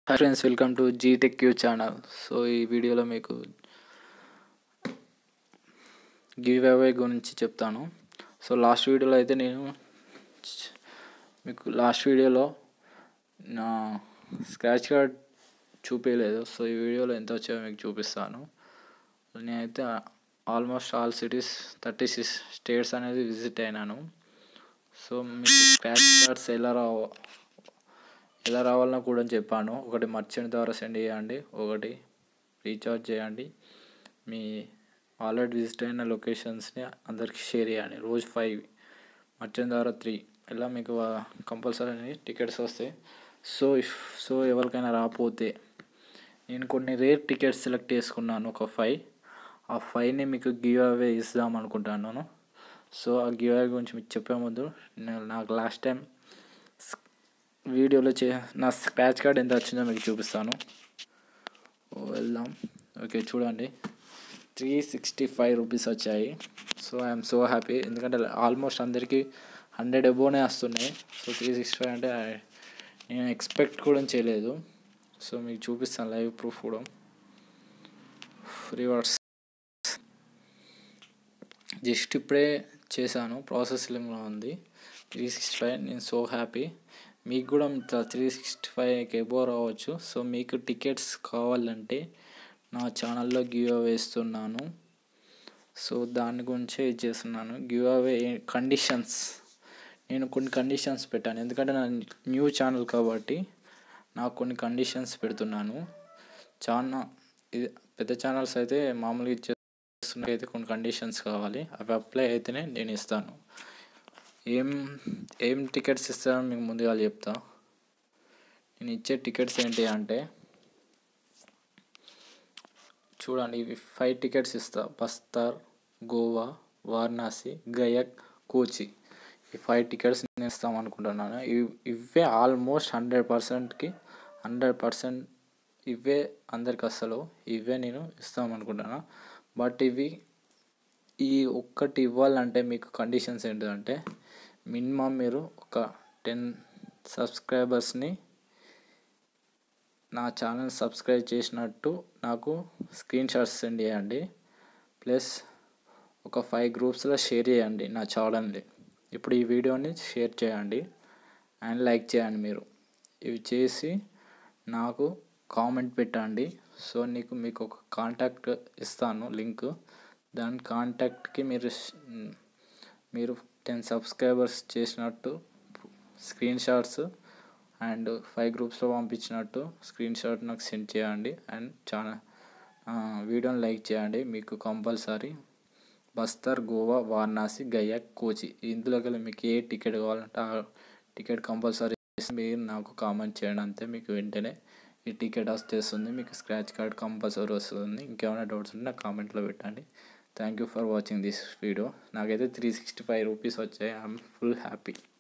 hi friends welcome to జీటెక్ Q channel so ఈ వీడియోలో మీకు గివ్ అవే గురించి చెప్తాను సో లాస్ట్ వీడియోలో అయితే నేను మీకు లాస్ట్ వీడియోలో నా స్క్రాచ్ కార్డ్ చూపించలేదు సో ఈ వీడియోలో ఎంత వచ్చాయో మీకు చూపిస్తాను నేనైతే almost all cities thirty six states అనేది విజిట్ అయినాను సో మీకు స్క్రాచ్ కార్డ్స్ ఎలా రావో ఎలా రావాలన్నా కూడా చెప్పాను ఒకటి మర్చెంట్ ద్వారా సెండ్ చేయండి ఒకటి రీఛార్జ్ చేయండి మీ ఆల్రెడీ విజిట్ అయిన లొకేషన్స్ని అందరికీ షేర్ చేయండి రోజు ఫైవ్ మర్చెంట్ ద్వారా త్రీ ఇలా మీకు కంపల్సరీ టికెట్స్ వస్తాయి సో ఇఫ్ సో ఎవరికైనా రాకపోతే నేను కొన్ని రేర్ టికెట్స్ సెలెక్ట్ చేసుకున్నాను ఒక ఫైవ్ ఆ ఫైవ్ని మీకు గివ్ అవే ఇద్దాం అనుకుంటున్నాను సో ఆ గివ్ అవే గురించి మీకు చెప్పే ముందు నేను నాకు లాస్ట్ టైం వీడియోలో చే నా స్క్రాచ్ కార్డ్ ఎంత వచ్చిందో మీకు చూపిస్తాను వెళ్దాం ఓకే చూడండి త్రీ సిక్స్టీ ఫైవ్ రూపీస్ వచ్చాయి సో ఐఎమ్ సో హ్యాపీ ఎందుకంటే ఆల్మోస్ట్ అందరికీ హండ్రెడ్ అబోనే వస్తున్నాయి సో త్రీ సిక్స్టీ ఫైవ్ అంటే నేను ఎక్స్పెక్ట్ కూడా చేయలేదు సో మీకు చూపిస్తాను లైవ్ ప్రూఫ్ కూడా రివార్డ్స్ జస్ట్ ఇప్పుడే చేశాను ప్రాసెసింగ్లో ఉంది త్రీ సిక్స్టీ ఫైవ్ నేను సో హ్యాపీ మీకు కూడా త్రీ సిక్స్టీ ఫైవ్కి ఎబో రావచ్చు సో మీకు టికెట్స్ కావాలంటే నా ఛానల్లో గివ్ అవే ఇస్తున్నాను సో దాని గురించే చేస్తున్నాను గివ్ అవే కండిషన్స్ నేను కొన్ని కండిషన్స్ పెట్టాను ఎందుకంటే నా న్యూ ఛానల్ కాబట్టి నాకు కొన్ని కండిషన్స్ పెడుతున్నాను చాలా ఇది పెద్ద ఛానల్స్ అయితే మామూలుగా ఇచ్చేస్తున్న అయితే కొన్ని కండిషన్స్ కావాలి అవి అప్లై అయితేనే నేను ఇస్తాను ఏం ఏం టికెట్స్ ఇస్తారో మీకు ముందుగా చెప్తా నేను ఇచ్చే టికెట్స్ ఏంటి అంటే చూడండి ఇవి ఫైవ్ టికెట్స్ ఇస్తా బస్తర్ గోవా వారణాసి గయక్ కోచి ఈ ఫైవ్ టికెట్స్ నేను ఇస్తాం అనుకుంటున్నాను ఇవి ఇవే ఆల్మోస్ట్ హండ్రెడ్ పర్సెంట్కి హండ్రెడ్ పర్సెంట్ ఇవే అందరికి అసలు ఇవే నేను ఇస్తాం అనుకుంటున్నాను బట్ ఇవి ఈ ఒక్కటి ఇవ్వాలంటే మీకు కండిషన్స్ ఏంటంటే మినిమం మీరు ఒక టెన్ సబ్స్క్రైబర్స్ని నా ఛానల్ సబ్స్క్రైబ్ చేసినట్టు నాకు స్క్రీన్ షాట్స్ సెండ్ చేయండి ప్లస్ ఒక ఫైవ్ గ్రూప్స్లో షేర్ చేయండి నా ఛానల్ని ఇప్పుడు ఈ వీడియోని షేర్ చేయండి అండ్ లైక్ చేయండి మీరు ఇవి చేసి నాకు కామెంట్ పెట్టండి సో నీకు మీకు ఒక కాంటాక్ట్ ఇస్తాను లింక్ దాని కాంటాక్ట్కి మీరు మీరు టెన్ సబ్స్క్రైబర్స్ చేసినట్టు స్క్రీన్ షాట్స్ అండ్ ఫైవ్ గ్రూప్స్లో పంపించినట్టు స్క్రీన్ షాట్ నాకు సెండ్ చేయండి అండ్ చాలా వీడియోని లైక్ చేయండి మీకు కంపల్సరీ బస్తర్ గోవా వారణాసి గయా కోచి ఇందులోకి మీకు ఏ టికెట్ కావాలంటే ఆ టికెట్ కంపల్సరీ మీరు నాకు కామెంట్ చేయండి అంతే మీకు వెంటనే ఈ టికెట్ వస్తేస్తుంది మీకు స్క్రాచ్ కార్డ్ కంపల్సరీ వస్తుంది ఇంకేమైనా డౌట్స్ ఉంటే నాకు కామెంట్లో పెట్టండి thank you for watching this video నాకైతే త్రీ సిక్స్టీ ఫైవ్ రూపీస్ వచ్చాయి ఐఎమ్ ఫుల్ హ్యాపీ